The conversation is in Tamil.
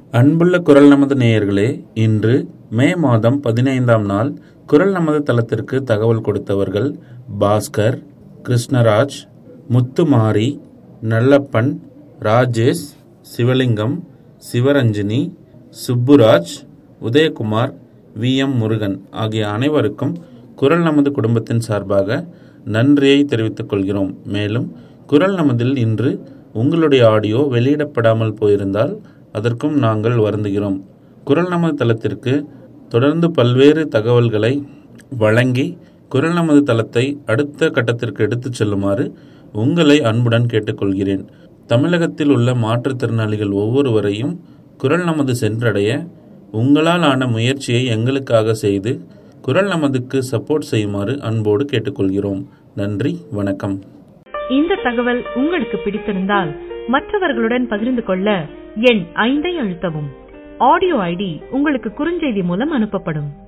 அன்புள்ள குரல் நமது நேயர்களே இன்று மே மாதம் பதினைந்தாம் நாள் குரல் நமது தளத்திற்கு தகவல் கொடுத்தவர்கள் பாஸ்கர் கிருஷ்ணராஜ் முத்துமாரி நல்லப்பன் ராஜேஷ் சிவலிங்கம் சிவரஞ்சினி சுப்புராஜ் உதயகுமார் வி எம் முருகன் ஆகிய அனைவருக்கும் குரல் நமது குடும்பத்தின் சார்பாக நன்றியை தெரிவித்துக் கொள்கிறோம் மேலும் குரல் நமதில் இன்று உங்களுடைய ஆடியோ வெளியிடப்படாமல் போயிருந்தால் அதற்கும் நாங்கள் வருந்துகிறோம் குரல் நமது தளத்திற்கு தொடர்ந்து பல்வேறு தகவல்களை வழங்கி குரல் நமது தளத்தை அடுத்த கட்டத்திற்கு எடுத்துச் செல்லுமாறு உங்களை அன்புடன் கேட்டுக்கொள்கிறேன் தமிழகத்தில் உள்ள மாற்றுத்திறனாளிகள் ஒவ்வொருவரையும் குரல் நமது சென்றடைய உங்களால் ஆன முயற்சியை எங்களுக்காக செய்து குரல் நமதுக்கு சப்போர்ட் செய்யுமாறு அன்போடு கேட்டுக்கொள்கிறோம் நன்றி வணக்கம் இந்த தகவல் உங்களுக்கு பிடித்திருந்தால் மற்றவர்களுடன் பகிர்ந்து கொள்ள எண் ஐந்தை அழுத்தவும் ஆடியோ ஐடி உங்களுக்கு குறுஞ்செய்தி மூலம் அனுப்பப்படும்